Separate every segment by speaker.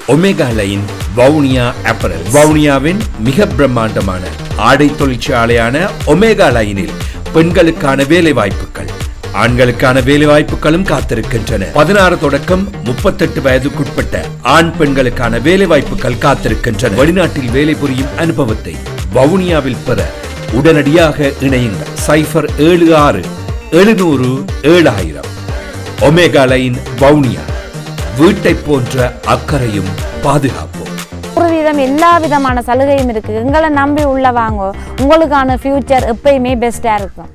Speaker 1: omega Line Vavuniya apparel வவுனியாவின் மிக பிரம்மாண்டமான ஆடை தொழிற்சாலையான ஒமேகா லைனில் பெண்களுக்கான வேலை வாய்ப்புகள் ஆண்களுக்கான வேலை வாய்ப்புகளும் காத்திருக்கின்றன பதினாறு தொடக்கம் முப்பத்தெட்டு வயதுக்குட்பட்ட ஆண் பெண்களுக்கான வேலை வாய்ப்புகள் காத்திருக்கின்றன வெளிநாட்டில் வேலை புரியும் அனுபவத்தை வவுனியாவில் பெற உடனடியாக இணையுங்கள் சைபர் ஏழு ஆறு எழுநூறு ஏழாயிரம் ஒமேகா லைன் வவுனியா வீட்டை போன்ற அக்கறையும் பாதுகாப்பும்
Speaker 2: ஒரு விதம் எல்லா விதமான சலுகையும் இருக்கு எங்களை நம்பி உள்ள வாங்க உங்களுக்கான ஃபியூச்சர் எப்பயுமே பெஸ்டா இருக்கும்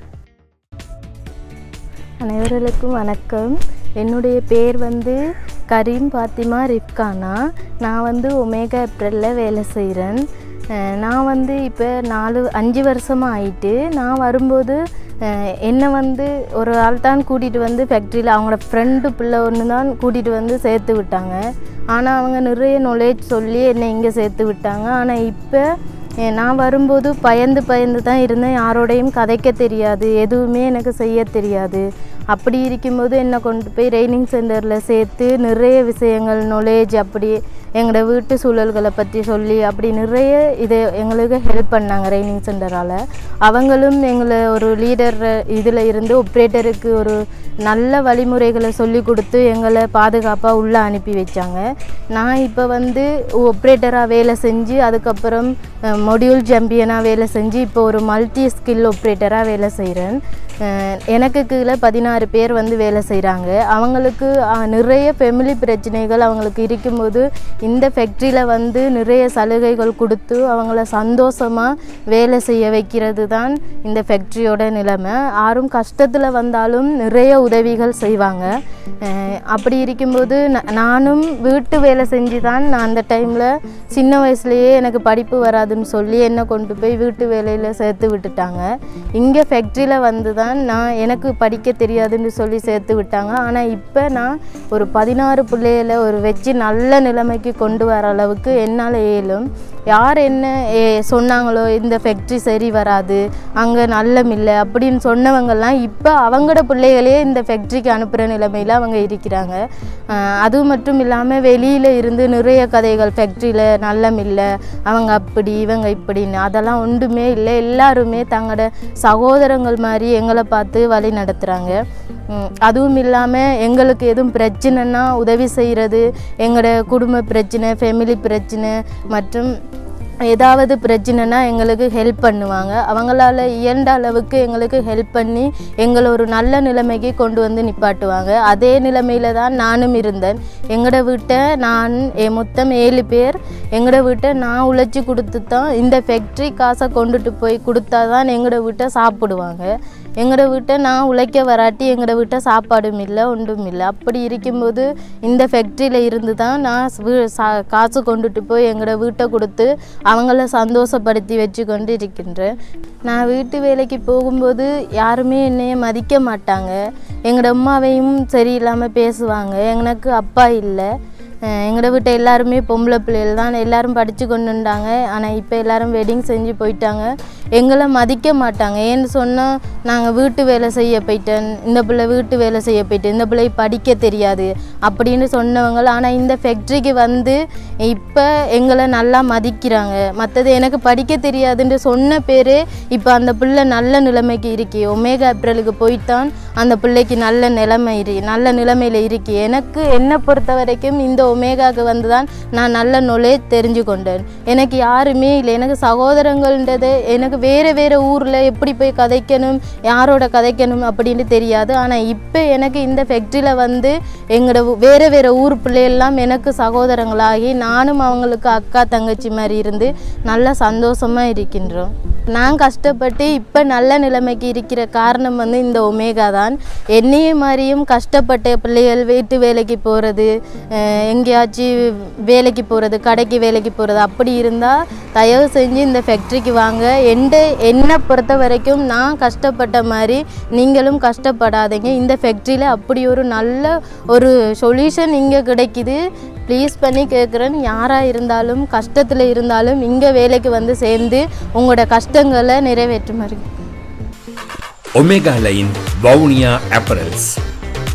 Speaker 3: அனைவர்களுக்கும் வணக்கம் என்னுடைய பேர் வந்து கரீம் பாத்திமா ரிப்கானா நான் வந்து ஒமேகா ஏப்ரலில் வேலை செய்கிறேன் நான் வந்து இப்போ நாலு அஞ்சு வருஷமாக ஆயிட்டு நான் வரும்போது அஹ், என்னை வந்து ஒரு ஆள் தான் கூட்டிகிட்டு வந்து ஃபேக்ட்ரியில் அவங்களோட ஃப்ரெண்டு பிள்ளை ஒன்று தான் கூட்டிகிட்டு வந்து சேர்த்து விட்டாங்க ஆனால் அவங்க நிறைய நாலேஜ் சொல்லி என்னை இங்கே சேர்த்து விட்டாங்க ஆனால் இப்போ ஏ, நான் வரும்போது பயந்து பயந்து தான் இருந்தேன் யாரோடையும் கதைக்க தெரியாது எதுவுமே எனக்கு செய்ய தெரியாது அப்படி இருக்கும்போது என்னை கொண்டு போய் ட்ரைனிங் சென்டரில் சேர்த்து நிறைய விஷயங்கள் நாலேஜ் அப்படி எங்களோட வீட்டு சூழல்களை பற்றி சொல்லி அப்படி நிறைய இது எங்களுக்கு ஹெல்ப் பண்ணாங்க ட்ரைனிங் சென்டரால் அவங்களும் எங்களை ஒரு லீடர் இதில் இருந்து ஒப்ரேட்டருக்கு ஒரு நல்ல வழிமுறைகளை சொல்லி கொடுத்து எங்களை பாதுகாப்பாக உள்ளே அனுப்பி வச்சாங்க நான் இப்போ வந்து ஒப்ரேட்டராக வேலை செஞ்சு அதுக்கப்புறம் மொடியூல் சாம்பியனாக வேலை செஞ்சு இப்போ ஒரு மல்டி ஸ்கில் ஒப்ரேட்டராக வேலை செய்கிறேன் எனக்கு கீழே பதினாறு பேர் வந்து வேலை செய்கிறாங்க அவங்களுக்கு அஹ், நிறைய ஃபெமிலி பிரச்சனைகள் அவங்களுக்கு இருக்கும்போது இந்த ஃபேக்ட்ரியில் வந்து நிறைய சலுகைகள் கொடுத்து அவங்கள சந்தோஷமாக வேலை செய்ய வைக்கிறது தான் இந்த ஃபேக்ட்ரியோட நிலைமை யாரும் கஷ்டத்தில் வந்தாலும் நிறைய உதவிகள் செய்வாங்க அஹ், அப்படி இருக்கும்போது ந- நானும் வீட்டு வேலை செஞ்சு தான் நான் அந்த டைமில் சின்ன வயசுலேயே எனக்கு படிப்பு வராதுன்னு சொல்லி என்னை கொண்டு போய் வீட்டு வேலையில் சேர்த்து விட்டுட்டாங்க இங்கே ஃபேக்ட்ரியில் வந்து தான் நான் எனக்கு படிக்க தெரியாதுன்னு சொல்லி சேர்த்து விட்டாங்க ஆனால் இப்போ நான் ஒரு பதினாறு பிள்ளைகளை ஒரு வச்சு நல்ல நிலைமைக்கு கொண்டு வர அளவுக்கு என்னால் இயலும் யார் என்ன ஏ- சொன்னாங்களோ இந்த ஃபேக்ட்ரி சரி வராது அங்கே நல்ல மில்லை அப்படின்னு சொன்னவங்கெல்லாம் இப்போ அவங்களோட பிள்ளைகளே இந்த ஃபேக்ட்ரிக்கு அனுப்புகிற நிலைமையில் அவங்க இருக்கிறாங்க ஆஹ் அது மட்டும் இல்லாமல் வெளியில் இருந்து நிறைய கதைகள் ஃபேக்ட்ரியில் நல்ல மில்லை அவங்க அப்படி இவங்க இப்படின்னு அதெல்லாம் ஒன்றுமே இல்லை எல்லாருமே தங்களோட சகோதரங்கள் மாதிரி எங்களை பார்த்து வழி நடத்துகிறாங்க அதுவும் இல்லாமல் எங்களுக்கு எதுவும் பிரச்சனைன்னா உதவி செய்கிறது எங்களோட குடும்ப பிரச்சனை ஃபேமிலி பிரச்சனை மற்றும் ஏதாவது பிரச்சனைனா எங்களுக்கு ஹெல்ப் பண்ணுவாங்க அவங்களால இயன்ற அளவுக்கு எங்களுக்கு ஹெல்ப் பண்ணி எங்களை ஒரு நல்ல நிலைமைக்கு கொண்டு வந்து நிப்பாட்டுவாங்க அதே நிலைமையில தான் நானும் இருந்தேன் எங்களோட வீட்டை நான் எ- மொத்தம் ஏழு பேர் எங்களோட வீட்டை நான் உழைச்சி கொடுத்து தான் இந்த ஃபேக்ட்ரி காசை கொண்டுட்டு போய் கொடுத்தா தான் எங்களோட வீட்டை சாப்பிடுவாங்க எங்களோட வீட்டை நான் உழைக்க வராட்டி எங்களோட வீட்டை சாப்பாடும் இல்லை ஒன்றும் இல்லை அப்படி இருக்கும்போது இந்த ஃபேக்ட்ரியில் இருந்து தான் நான் வீ- சா- காசு கொண்டுட்டு போய் எங்களோட வீட்டை கொடுத்து அவங்கள சந்தோஷப்படுத்தி வச்சு கொண்டு இருக்கின்றேன் நான் வீட்டு வேலைக்கு போகும்போது யாருமே என்னைய மதிக்க மாட்டாங்க எங்களோட அம்மாவையும் சரியில்லாமல் பேசுவாங்க எனக்கு அப்பா இல்லை அஹ் எங்களோட வீட்டை எல்லாருமே பொம்பளை பிள்ளைகள் தான் எல்லாரும் படித்து கொண்டு இருந்தாங்க ஆனால் இப்போ எல்லாரும் வெட்டிங் செஞ்சு போயிட்டாங்க எங்களை மதிக்க மாட்டாங்க ஏன்னு சொன்னால் நாங்கள் வீட்டு வேலை செய்ய போயிட்டேன் இந்த பிள்ளை வீட்டு வேலை செய்ய போயிட்டு இந்த பிள்ளை படிக்க தெரியாது அப்படின்னு சொன்னவங்க ஆனால் இந்த ஃபேக்ட்ரிக்கு வந்து இப்போ எங்களை நல்லா மதிக்கிறாங்க மற்றது எனக்கு படிக்க தெரியாதுன்னு சொன்ன பேர் இப்போ அந்த பிள்ளை நல்ல நிலைமைக்கு இருக்கு ஒமேகா ஏப்ரலுக்கு போயிட்டான் அந்த பிள்ளைக்கு நல்ல நிலைமை இரு நல்ல நிலைமையில் இருக்கு எனக்கு என்னை பொறுத்த வரைக்கும் இந்த ஒமேகாவுக்கு வந்து தான் நான் நல்ல knowledge தெரிஞ்சு கொண்டேன் எனக்கு யாருமே இல்லை எனக்கு சகோதரங்கள்ன்றது எனக்கு வேறு வேறு ஊரில் எப்படி போய் கதைக்கணும் யாரோட கதைக்கணும் அப்படின்னு தெரியாது ஆனால் இப்போ எனக்கு இந்த ஃபேக்ட்ரியில் வந்து எங்களோட ஊ- வேறு வேறு ஊர் பிள்ளையெல்லாம் எனக்கு சகோதரங்களாகி நானும் அவங்களுக்கு அக்கா தங்கச்சி மாதிரி இருந்து நல்ல சந்தோஷமாக இருக்கின்றோம் நான் கஷ்டப்பட்டு இப்போ நல்ல நிலைமைக்கு இருக்கிற காரணம் வந்து இந்த ஒமேகா தான் என்னைய மாதிரியும் கஷ்டப்பட்ட பிள்ளைகள் வீட்டு வேலைக்கு போகிறது எங்கேயாச்சும் வேலைக்கு போகிறது கடைக்கு வேலைக்கு போகிறது அப்படி இருந்தால் தயவு செஞ்சு இந்த ஃபேக்ட்ரிக்கு வாங்க எந்த என்னை பொறுத்த வரைக்கும் நான் கஷ்டப்பட்ட மாதிரி நீங்களும் கஷ்டப்படாதீங்க இந்த ஃபேக்ட்ரியில் அப்படி ஒரு நல்ல ஒரு சொல்யூஷன் இங்கே கிடைக்குது ப்ளீஸ் பண்ணி கேட்குறேன் யாராக இருந்தாலும் கஷ்டத்தில் இருந்தாலும் இங்கே வேலைக்கு வந்து சேர்ந்து உங்களோட கஷ்டங்களை நிறைவேற்றுமாறு
Speaker 1: ஒமேகா லைன் வவுனியா அப்பரல்ஸ்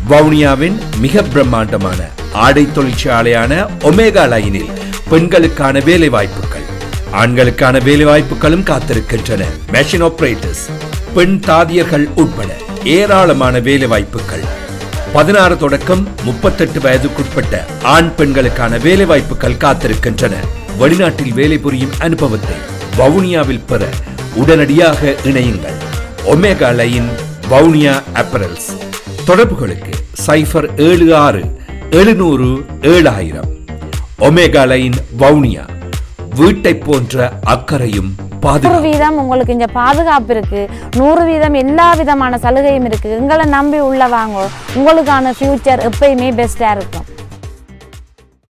Speaker 1: வவுனியாவின் மிக பிரம்மாண்டமான ஆடை தொழிற்சாலையான ஒமேகா லைனில் பெண்களுக்கான வேலை வாய்ப்புகள் ஆண்களுக்கான வேலை வாய்ப்புகளும் காத்திருக்கின்றன மெஷின் ஆபரேட்டர்ஸ் பெண் தாதியர்கள் உட்பட ஏராளமான வேலை வாய்ப்புகள் பதினாறு தொடக்கம் முப்பத்தெட்டு வயதுக்குட்பட்ட ஆண் பெண்களுக்கான வேலை வாய்ப்புகள் காத்திருக்கின்றன வெளிநாட்டில் வேலை புரியும் அனுபவத்தை வவுனியாவில் பெற உடனடியாக இணையுங்கள் ஒமேகா லைன் வவுனியா அப்பரல்ஸ் தொடர்புகளுக்கு சைஃபர் ஏழு ஆறு எழுநூறு ஏழாயிரம் ஒமேகா லைன் வவுனியா வீட்டை போன்ற அக்கறையும்
Speaker 2: நூறு
Speaker 1: பாதுகாப்பு
Speaker 2: வீதம் உங்களுக்கு இங்க பாதுகாப்பு இருக்கு நூறு வீதம் எல்லா விதமான சலுகையும் இருக்கு எங்களை நம்பி உள்ள வாங்க உங்களுக்கான ஃபியூச்சர் எப்பயுமே பெஸ்டா இருக்கும்